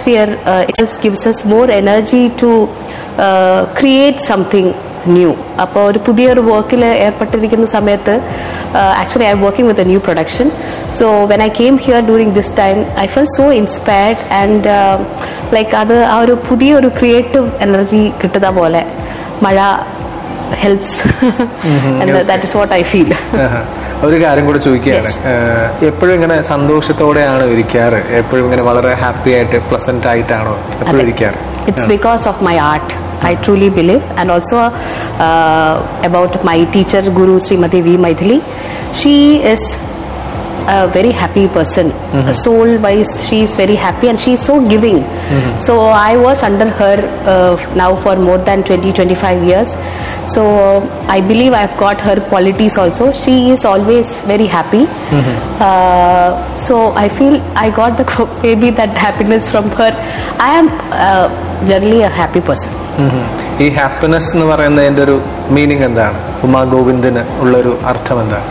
atmosphere uh, itself gives us more energy to uh, create something new അപ്പോൾ ഒരു പുതിയൊരു വർക്കിൽ ഏർപ്പെട്ടിരിക്കുന്ന സമയത്ത് actually I'm working with a new production so when I came here during this time I fell so inspired and like അത് ആ ഒരു പുതിയൊരു ക്രിയേറ്റീവ് എനർജി കിട്ടുന്ന പോലെ മഴ helps that is what I feel ആഹാ. ഒരു കാര്യം കൂടെ ചോദിക്കുകയാണ് ഏഹ്, എപ്പോഴും ഇങ്ങനെ സന്തോഷത്തോടെയാണ് ഇരിക്കാറ് എപ്പോഴും ഇങ്ങനെ വളരെ ഹാപ്പി ആയിട്ട് പ്ലസന്റ് ആയിട്ടാണോ എപ്പോഴും ഇരിക്കാറ് It's because of my art. I truly believe, and also uh, about my teacher, Guru Srimati V. Maithili. She is a very happy person. Soul wise, she is very happy and she is so giving. So I was under her uh, now for more than 20 25 years. So I believe I've got her qualities also. She is always very happy. Uh, so I feel I got the maybe that happiness from her. I am uh, generally a happy person. ഉം ഉം. ഈ happiness എന്ന് പറയുന്നതിന്റെ ഒരു meaning എന്താണ് ഉമാ ഗോവിന്ദിന് ഉള്ളൊരു അർത്ഥം എന്താണ്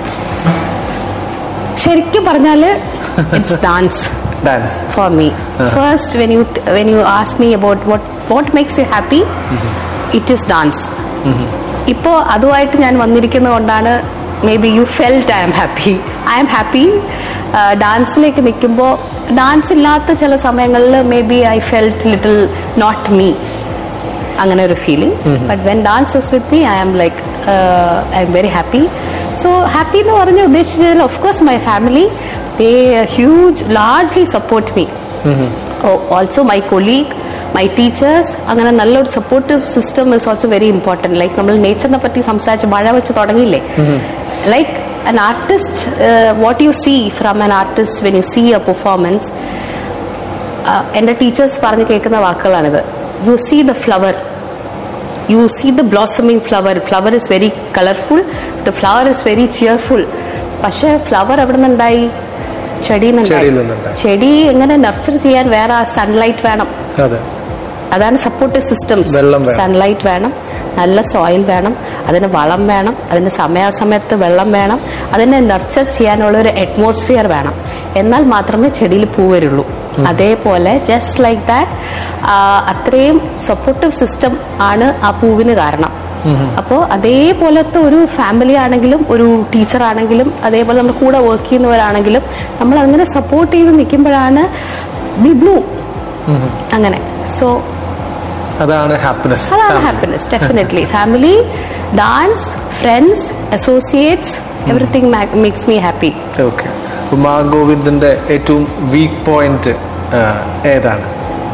ശരിക്കും പറഞ്ഞാല് it's dance dance for me. First, when you when you ask me about what what makes you happy, it is dance. ഇപ്പോൾ അതുമായിട്ട് ഞാൻ വന്നിരിക്കുന്നത് കൊണ്ടാണ് maybe you felt I'm happy I'm happy ഡാൻസിലേക്ക് നിൽക്കുമ്പോൾ dance ഇല്ലാത്ത ചില സമയങ്ങളിൽ maybe I felt little not me അങ്ങനെ ഒരു feeling but when dance is with me I am like I'm very happy so happy എന്ന് പറഞ്ഞ് ഉദ്ദേശിച്ചതിൽ of course my family they huge largely support me also my colleague my teachers അങ്ങനെ നല്ലൊരു supportive system is also very important like നമ്മൾ നേച്ചറിനെ പറ്റി സംസാരിച്ച് മഴ വെച്ച് തുടങ്ങിയില്ലേ like an artist uh, what you see from an artist when you see a performance uh, എൻ്റെ ടീച്ചേഴ്സ് പറഞ്ഞ് കേൾക്കുന്ന വാക്കുകളാണിത് you see the flower you see the blossoming flower flower is very colourful the flower is very cheerful പക്ഷെ flower എവിടെ നിന്നുണ്ടായി ചെടിയിൽ ചെടിയിൽ നിന്നുണ്ടായി നിന്നുണ്ടായി. ചെടി എങ്ങനെ നർച്ചർ ചെയ്യാൻ വേറെ സൺലൈറ്റ് വേണം അതെ അതാണ് സപ്പോർട്ടീവ് സിസ്റ്റംസ് വെള്ളം വേണം. സൺലൈറ്റ് വേണം നല്ല സോയിൽ വേണം അതിന് വളം വേണം അതിന് സമയാസമയത്ത് വെള്ളം വേണം അതിനെ നർച്ചർ ചെയ്യാനുള്ള ഒരു അറ്റ്മോസ്ഫിയർ വേണം എന്നാൽ മാത്രമേ ചെടിയിൽ പൂ വരുള്ളൂ അതേപോലെ ജസ്റ്റ് ലൈക്ക് ദാറ്റ് അത്രയും സപ്പോർട്ടീവ് സിസ്റ്റം ആണ് ആ പൂവിന് കാരണം അപ്പോൾ അതേപോലത്തെ ഒരു ഫാമിലി ആണെങ്കിലും ഒരു ടീച്ചർ ആണെങ്കിലും അതേപോലെ നമ്മുടെ കൂടെ വർക്ക് ചെയ്യുന്നവരാണെങ്കിലും നമ്മൾ അങ്ങനെ സപ്പോർട്ട് ചെയ്ത് നിൽക്കുമ്പോഴാണ് വി ബ്ലൂ അങ്ങനെ സോ അതാണ് ഹാപ്പിനെസ് അതാണ് happiness definitely family dance friends associates everything makes me happy okay Uma ഗോവിന്ദിന്റെ ഏറ്റവും വീക്ക് പോയിന്റ് ഏതാണ്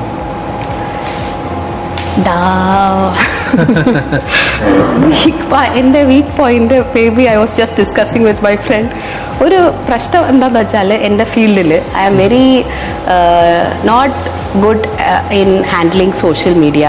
എൻ്റെ weak point maybe I was just discussing with my friend ഒരു പ്രശ്നം എന്താന്ന് വെച്ചാൽ എൻ്റെ ഫീൽഡിൽ I am very not good in handling social media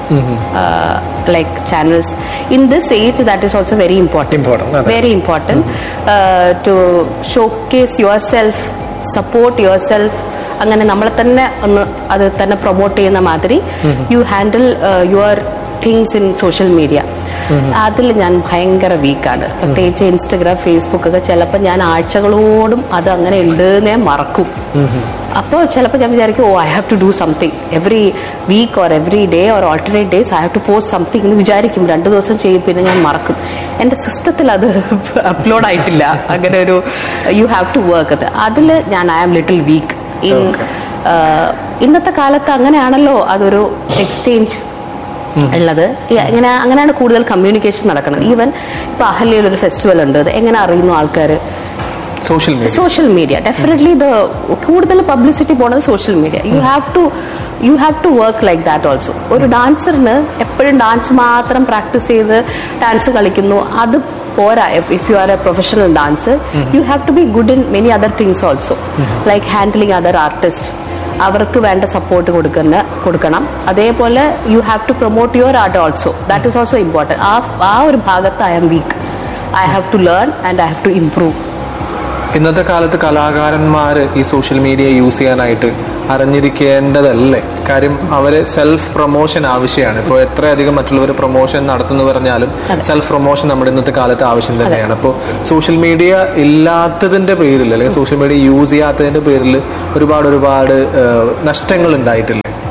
like channels in this age that is also very important Important, അതെ. Very important to showcase yourself support yourself അങ്ങനെ നമ്മളെ തന്നെ ഒന്ന് അത് തന്നെ പ്രൊമോട്ട് ചെയ്യുന്ന മാതിരി you handle your things in social media അതിൽ ഞാൻ ഭയങ്കര വീക്കാണ് പ്രത്യേകിച്ച് ഇൻസ്റ്റഗ്രാം ഫേസ്ബുക്ക് ഒക്കെ ചിലപ്പോൾ ഞാൻ ആഴ്ചകളോടും അത് അങ്ങനെ ഉണ്ട് എന്നേ മറക്കും അപ്പോൾ ചിലപ്പോൾ ഞാൻ വിചാരിക്കും oh I have to do something every week or every day or alternate days I have to post something എന്ന് വിചാരിക്കും രണ്ട് ദിവസം ചെയ്യും പിന്നെ ഞാൻ മറക്കും എൻ്റെ സിസ്റ്റത്തിൽ അത് അപ്ലോഡ് ആയിട്ടില്ല അങ്ങനെ ഒരു യു ഹാവ് ടു വർക്ക് അത് അതിൽ ഞാൻ I am little weak in ഇന്നത്തെ കാലത്ത് അങ്ങനെയാണല്ലോ അതൊരു എക്സ്ചേഞ്ച് ഉള്ളത് ഈ ഇങ്ങനെ അങ്ങനെയാണ് കൂടുതൽ കമ്മ്യൂണിക്കേഷൻ നടക്കുന്നത് ഈവൻ ഇപ്പൊ അഹല്യയിൽ ഒരു ഫെസ്റ്റിവൽ ഉണ്ട് അത് എങ്ങനെ അറിയുന്നു ആൾക്കാർ social media social media definitely ഇത് കൂടുതൽ പബ്ലിസിറ്റി പോണത് social media you have to you have to work like that also ഒരു ഡാൻസറിന് എപ്പോഴും ഡാൻസ് മാത്രം പ്രാക്ടീസ് ചെയ്ത് ഡാൻസ് കളിക്കുന്നു അത് പോരാ if you are a professional dancer you have to be good in many other things also like handling other artist അവർക്ക് വേണ്ട സപ്പോർട്ട് കൊടുക്കുന്ന കൊടുക്കണം അതേപോലെ you have to promote your art also that is also important ആ ആ ഒരു ഭാഗത്ത് I am weak I have to learn and I have to improve ഇന്നത്തെ കാലത്ത് കലാകാരന്മാർ ഈ സോഷ്യൽ മീഡിയ യൂസ് ചെയ്യാനായിട്ട് അറിഞ്ഞിരിക്കേണ്ടതല്ലേ കാര്യം അവര് സെൽഫ് പ്രൊമോഷൻ ആവശ്യമാണ് ഇപ്പോൾ എത്രയധികം മറ്റുള്ളവർ പ്രൊമോഷൻ നടത്തുന്നു പറഞ്ഞാലും സെൽഫ് പ്രൊമോഷൻ നമ്മുടെ ഇന്നത്തെ കാലത്ത് ആവശ്യം തന്നെയാണ് അപ്പോൾ സോഷ്യൽ മീഡിയ ഇല്ലാത്തതിന്റെ പേരിൽ അല്ലെങ്കിൽ സോഷ്യൽ മീഡിയ യൂസ് ചെയ്യാത്തതിന്റെ പേരിൽ ഒരുപാട് ഒരുപാട് ഏഹ്, നഷ്ടങ്ങൾ ഉണ്ടായിട്ടില്ലേ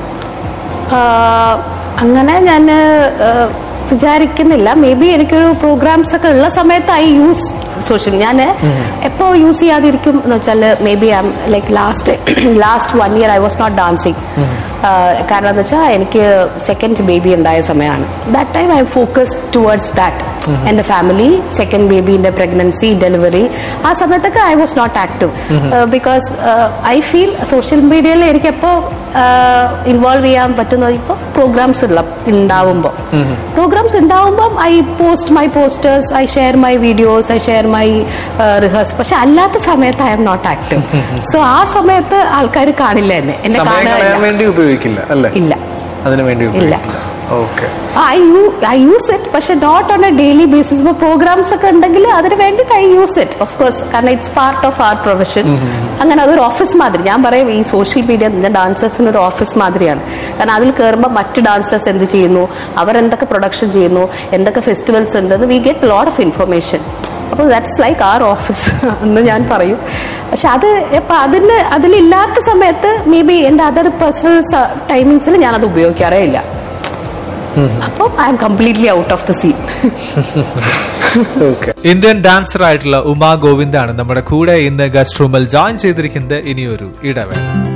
ആഹ്, അങ്ങനെ ഞാൻ വിചാരിക്കുന്നില്ല മേ ബി എനിക്കൊരു പ്രോഗ്രാംസ് ഒക്കെ ഉള്ള സമയത്ത് ഐ യൂസ് സോഷ്യൽ ഞാൻ എപ്പോ യൂസ് ചെയ്യാതിരിക്കും എന്ന് വെച്ചാൽ maybe I like last last one year I was not dancing കാരണം എന്താ വെച്ചാൽ എനിക്ക് സെക്കൻഡ് ബേബി ഉണ്ടായ സമയമാണ് that time I focus towards that എന്റെ ഫാമിലി സെക്കൻഡ് ബേബിന്റെ പ്രഗ്നൻസി ഡെലിവറി ആ സമയത്തൊക്കെ I was not active because I feel social മീഡിയയിൽ എനിക്ക് എപ്പോ ഇൻവോൾവ് ചെയ്യാൻ പറ്റുന്ന ഇപ്പോൾ പ്രോഗ്രാംസ് ഉള്ള ഉണ്ടാവുമ്പോൾ പ്രോഗ്രാംസ് ഉണ്ടാവുമ്പോൾ I post my posters I share my videos I share my rehearse പക്ഷെ അല്ലാത്ത സമയത്ത് I'm not active so ആ സമയത്ത് ആൾക്കാർ കാണില്ല എന്നെ എന്നെ സമയം കളയാൻ കാണാനില്ല വേണ്ടി ഉപയോഗിക്കില്ല അല്ലേ ഇല്ല അതിനു വേണ്ടി ഉപയോഗിക്കില്ല okay I you I use it പക്ഷെ not on a daily basis ഇപ്പോൾ പ്രോഗ്രാംസ് ഒക്കെ ഉണ്ടെങ്കിൽ അതിന് വേണ്ടിയിട്ട് I use it of course കാരണം it's part of our profession അങ്ങനെ അതൊരു ഓഫീസ് മാതിരി ഞാൻ പറയും ഈ സോഷ്യൽ മീഡിയ ഡാൻസേഴ്സിന് ഒരു ഓഫീസ് മാതിരിയാണ് കാരണം അതിൽ കയറുമ്പോൾ മറ്റ് ഡാൻസേഴ്സ് എന്ത് ചെയ്യുന്നു അവർ എന്തൊക്കെ പ്രൊഡക്ഷൻ ചെയ്യുന്നു എന്തൊക്കെ ഫെസ്റ്റിവൽസ് ഉണ്ടെന്ന് we get lot of information അപ്പോൾ ദാറ്റ്സ് ലൈക്ക് ആർ ഓഫീസ് എന്ന് ഞാൻ പറയും പക്ഷെ അത് ഇപ്പം അതിന് അതിലില്ലാത്ത സമയത്ത് മേ ബി എൻ്റെ അതർ പേഴ്സണൽ ടൈമിങ്സിൽ ഞാനത് ഉപയോഗിക്കാറേ ഇല്ല അപ്പം I'm completely out of the scene okay Indian dancer ആയിട്ടുള്ള ഉമാ ഗോവിന്ദാണ് നമ്മുടെ കൂടെ ഇന്ന് ഗസ്റ്റ് റൂമിൽ ജോയിൻ ചെയ്തിരിക്കുന്നത് ഇനിയൊരു ഇടവേള